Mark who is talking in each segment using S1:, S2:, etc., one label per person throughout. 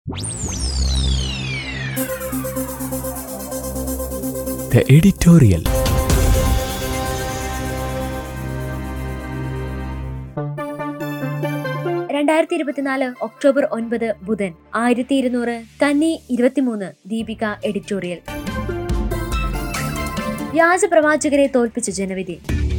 S1: The editorial.
S2: രണ്ടായിരത്തി ഇരുപത്തിനാല് October ഒൻപത് ബുധൻ ആയിരത്തി ഇരുന്നൂറ് കന്നി ഇരുപത്തിമൂന്ന് ദീപിക എഡിറ്റോറിയൽ വ്യാജ പ്രവാചകരെ തോൽപ്പിച്ച ജനവിധി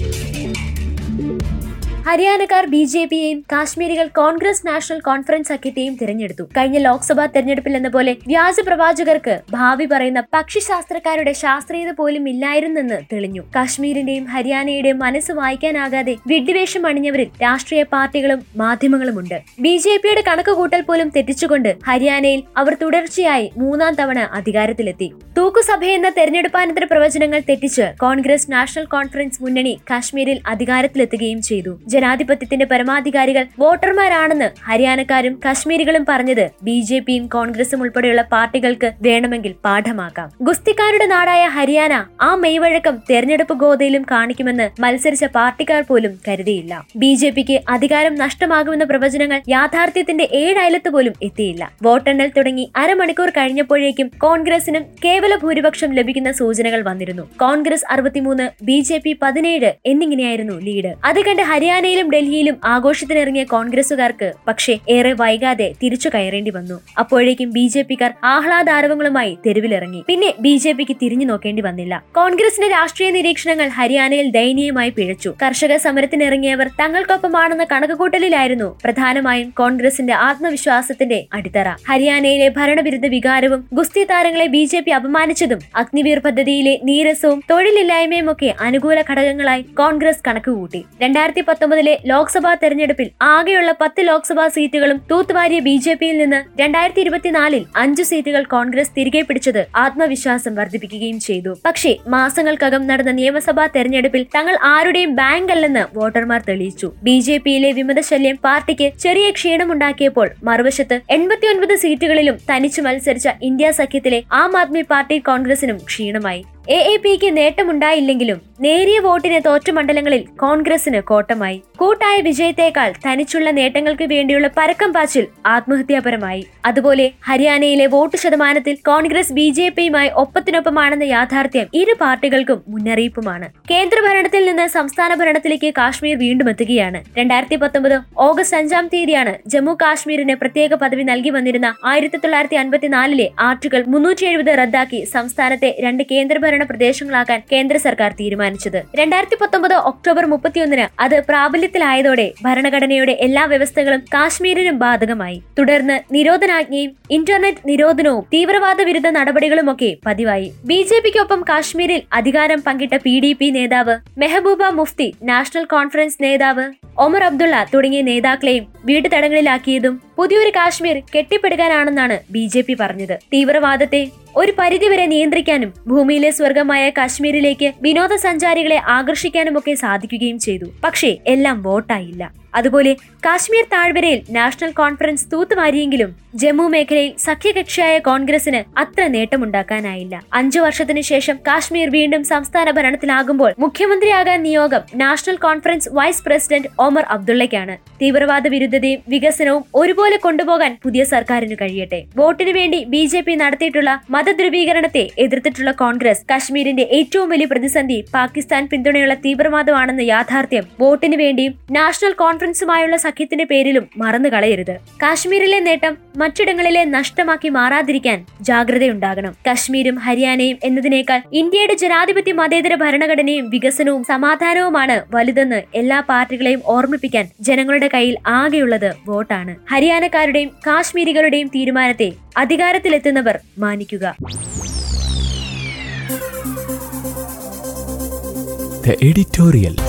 S2: ഹരിയാനക്കാർ B J പിയെയും കാശ്മീരികൾ Congress national conference സഖ്യത്തെയും തിരഞ്ഞെടുത്തു കഴിഞ്ഞ ലോക്സഭാ തെരഞ്ഞെടുപ്പിൽ എന്ന പോലെ വ്യാജ പ്രവാചകർക്ക് ഭാവി പറയുന്ന പക്ഷിശാസ്ത്രക്കാരുടെ ശാസ്ത്രീയത പോലും ഇല്ലായിരുന്നെന്ന് തെളിഞ്ഞു കാശ്മീരിന്റെയും ഹരിയാനയുടെയും മനസ്സ് വായിക്കാനാകാതെ വിഡ്ഢിവേഷം അണിഞ്ഞവരിൽ രാഷ്ട്രീയ പാർട്ടികളും മാധ്യമങ്ങളുമുണ്ട് ബി ജെ പിയുടെ കണക്കുകൂട്ടൽ പോലും തെറ്റിച്ചുകൊണ്ട് ഹരിയാനയിൽ അവർ തുടർച്ചയായി മൂന്നാം തവണ അധികാരത്തിലെത്തി തൂക്കുസഭയെന്ന തെരഞ്ഞെടുപ്പാനന്തര പ്രവചനങ്ങൾ തെറ്റിച്ച് കോൺഗ്രസ് നാഷണൽ കോൺഫറൻസ് മുന്നണി കാശ്മീരിൽ അധികാരത്തിലെത്തുകയും ചെയ്തു ജനാധിപത്യത്തിന്റെ പരമാധികാരികൾ വോട്ടർമാരാണെന്ന് ഹരിയാനക്കാരും കശ്മീരികളും പറഞ്ഞത് ബി ജെ പിയും കോൺഗ്രസും ഉൾപ്പെടെയുള്ള പാർട്ടികൾക്ക് വേണമെങ്കിൽ പാഠമാക്കാം ഗുസ്തിക്കാരുടെ നാടായ ഹരിയാന ആ മെയ്വഴക്കം തെരഞ്ഞെടുപ്പ് ഗോതയിലും കാണിക്കുമെന്ന് മത്സരിച്ച പാർട്ടിക്കാർ പോലും കരുതിയില്ല ബി ജെ പിക്ക് അധികാരം നഷ്ടമാകുമെന്ന പ്രവചനങ്ങൾ യാഥാർത്ഥ്യത്തിന്റെ ഏഴയലത്ത് പോലും എത്തിയില്ല വോട്ടെണ്ണൽ തുടങ്ങി അരമണിക്കൂർ കഴിഞ്ഞപ്പോഴേക്കും കോൺഗ്രസിനും കേവല ഭൂരിപക്ഷം ലഭിക്കുന്ന സൂചനകൾ വന്നിരുന്നു കോൺഗ്രസ് അറുപത്തിമൂന്ന് ബി ജെ പി പതിനേഴ് എന്നിങ്ങനെയായിരുന്നു ലീഡ് അത് കണ്ട് ഹരിയാനയിലും ഡൽഹിയിലും ആഘോഷത്തിനിറങ്ങിയ കോൺഗ്രസുകാർക്ക് പക്ഷേ ഏറെ വൈകാതെ തിരിച്ചു കയറേണ്ടി വന്നു അപ്പോഴേക്കും ബി ജെ പിക്കാർ ആഹ്ലാദാരവങ്ങളുമായി തെരുവിലിറങ്ങി പിന്നെ ബി ജെ പിക്ക് തിരിഞ്ഞു നോക്കേണ്ടി വന്നില്ല കോൺഗ്രസിന്റെ രാഷ്ട്രീയ നിരീക്ഷണങ്ങൾ ഹരിയാനയിൽ ദയനീയമായി പിഴച്ചു കർഷക സമരത്തിനിറങ്ങിയവർ തങ്ങൾക്കൊപ്പമാണെന്ന കണക്കുകൂട്ടലിലായിരുന്നു പ്രധാനമായും കോൺഗ്രസിന്റെ ആത്മവിശ്വാസത്തിന്റെ അടിത്തറ ഹരിയാനയിലെ ഭരണവിരുദ്ധ വികാരവും ഗുസ്തി താരങ്ങളെ ബി ജെ പി അപമാനിച്ചതും അഗ്നിവീർ പദ്ധതിയിലെ നീരസവും തൊഴിലില്ലായ്മയും ഒക്കെ അനുകൂല ഘടകങ്ങളായി കോൺഗ്രസ് കണക്കുകൂട്ടി രണ്ടായിരത്തി പത്തൊമ്പതിലെ ലോക്സഭാ തെരഞ്ഞെടുപ്പിൽ ആകെയുള്ള പത്ത് ലോക്സഭാ സീറ്റുകളും തൂത്തുവാരിയ ബി ജെ പിയിൽ നിന്ന് രണ്ടായിരത്തി ഇരുപത്തിനാലിൽ അഞ്ചു സീറ്റുകൾ കോൺഗ്രസ് തിരികെ പിടിച്ചത് ആത്മവിശ്വാസം വർദ്ധിപ്പിക്കുകയും ചെയ്തു പക്ഷേ മാസങ്ങൾക്കകം നടന്ന നിയമസഭാ തെരഞ്ഞെടുപ്പിൽ തങ്ങൾ ആരുടെയും ബാങ്ക് അല്ലെന്ന് വോട്ടർമാർ തെളിയിച്ചു ബി ജെ പിയിലെ വിമതശല്യം പാർട്ടിക്ക് ചെറിയ ക്ഷീണമുണ്ടാക്കിയപ്പോൾ മറുവശത്ത് എൺപത്തിയൊൻപത് സീറ്റുകളിലും തനിച്ചു മത്സരിച്ച ഇന്ത്യ സഖ്യത്തിലെ ആം ആദ്മി പാർട്ടി കോൺഗ്രസിനും ക്ഷീണമായി എ എ പിക്ക് നേട്ടമുണ്ടായില്ലെങ്കിലും നേരിയ വോട്ടിന് തോറ്റ മണ്ഡലങ്ങളിൽ കോൺഗ്രസിന് കോട്ടമായി കൂട്ടായ വിജയത്തേക്കാൾ തനിച്ചുള്ള നേട്ടങ്ങൾക്ക് വേണ്ടിയുള്ള പരക്കം പാച്ചിൽ ആത്മഹത്യാപരമായി അതുപോലെ ഹരിയാനയിലെ വോട്ട് ശതമാനത്തിൽ കോൺഗ്രസ് ബി ജെ പിയുമായി ഒപ്പത്തിനൊപ്പമാണെന്ന യാഥാർത്ഥ്യം ഇരു പാർട്ടികൾക്കും മുന്നറിയിപ്പുമാണ് കേന്ദ്ര ഭരണത്തിൽ നിന്ന് സംസ്ഥാന ഭരണത്തിലേക്ക് കാശ്മീർ വീണ്ടും എത്തുകയാണ് രണ്ടായിരത്തി പത്തൊമ്പത് ഓഗസ്റ്റ് അഞ്ചാം തീയതിയാണ് ജമ്മു കാശ്മീരിന് പ്രത്യേക പദവി നൽകി വന്നിരുന്ന ആയിരത്തി തൊള്ളായിരത്തി അൻപത്തിനാലിലെ ആർട്ടിക്കിൾ മുന്നൂറ്റി എഴുപത് റദ്ദാക്കി സംസ്ഥാനത്തെ രണ്ട് കേന്ദ്രഭരണ പ്രദേശങ്ങളാക്കാൻ കേന്ദ്ര സർക്കാർ തീരുമാനിച്ചത് രണ്ടായിരത്തി പത്തൊമ്പത് ഒക്ടോബർ മുപ്പത്തിയൊന്നിന് അത് പ്രാബല്യത്തിലായതോടെ ഭരണഘടനയുടെ എല്ലാ വ്യവസ്ഥകളും കാശ്മീരിനും ബാധകമായി തുടർന്ന് നിരോധനാജ്ഞയും ഇന്റർനെറ്റ് നിരോധനവും തീവ്രവാദ വിരുദ്ധ നടപടികളുമൊക്കെ പതിവായി ബി ജെ പിക്കൊപ്പം കാശ്മീരിൽ അധികാരം പങ്കിട്ട പി ഡി പി നേതാവ് മെഹബൂബ മുഫ്തി നാഷണൽ കോൺഫറൻസ് നേതാവ് ഒമർ അബ്ദുള്ള തുടങ്ങിയ നേതാക്കളെയും വീട്ടുതടങ്ങളിലാക്കിയതും പുതിയൊരു കാശ്മീർ കെട്ടിപ്പടുക്കാനാണെന്നാണ് ബി ജെ പി പറഞ്ഞത് തീവ്രവാദത്തെ ഒരു പരിധിവരെ നിയന്ത്രിക്കാനും ഭൂമിയിലെ സ്വർഗമായ കാശ്മീരിലേക്ക് വിനോദസഞ്ചാരികളെ ആകർഷിക്കാനുമൊക്കെ സാധിക്കുകയും ചെയ്തു പക്ഷേ എല്ലാം വോട്ടായില്ല അതുപോലെ കാശ്മീർ താഴ്വരയിൽ നാഷണൽ കോൺഫറൻസ് തൂത്തുവാരിയെങ്കിലും ജമ്മു മേഖലയിൽ സഖ്യകക്ഷിയായ കോൺഗ്രസിന് അത്ര നേട്ടമുണ്ടാക്കാനായില്ല അഞ്ചു വർഷത്തിനു ശേഷം കാശ്മീർ വീണ്ടും സംസ്ഥാന ഭരണത്തിലാകുമ്പോൾ മുഖ്യമന്ത്രിയാകാൻ നിയോഗം national conference vice president Omar അബ്ദുള്ളയ്ക്കാണ് തീവ്രവാദ വിരുദ്ധതയും വികസനവും ഒരുപോലെ കൊണ്ടുപോകാൻ പുതിയ സർക്കാരിന് കഴിയട്ടെ വോട്ടിനു വേണ്ടി ബി ജെ പി നടത്തിയിട്ടുള്ള മതധ്രുവീകരണത്തെ എതിർത്തിട്ടുള്ള കോൺഗ്രസ് കശ്മീരിന്റെ ഏറ്റവും വലിയ പ്രതിസന്ധി പാകിസ്ഥാൻ പിന്തുണയുള്ള തീവ്രവാദമാണെന്ന യാഥാർത്ഥ്യം വോട്ടിനു വേണ്ടിയും നാഷണൽ കോൺഫറൻസുമായുള്ള സഖ്യത്തിന്റെ പേരിലും മറന്നു കളയരുത് കാശ്മീരിലെ നേട്ടം മറ്റിടങ്ങളിലെ നഷ്ടമാക്കി മാറാതിരിക്കാൻ ജാഗ്രതയുണ്ടാകണം കശ്മീരും ഹരിയാനയും എന്നതിനേക്കാൾ ഇന്ത്യയുടെ ജനാധിപത്യ മതേതര ഭരണഘടനയും വികസനവും സമാധാനവുമാണ് വലുതെന്ന് എല്ലാ പാർട്ടികളെയും ഓർമ്മിപ്പിക്കാൻ ജനങ്ങളുടെ കയ്യിൽ ആകെയുള്ളത് വോട്ടാണ് ഹരിയാനക്കാരുടെയും കാശ്മീരികളുടെയും തീരുമാനത്തെ അധികാരത്തിലെത്തുന്നവർ മാനിക്കുക
S1: The editorial.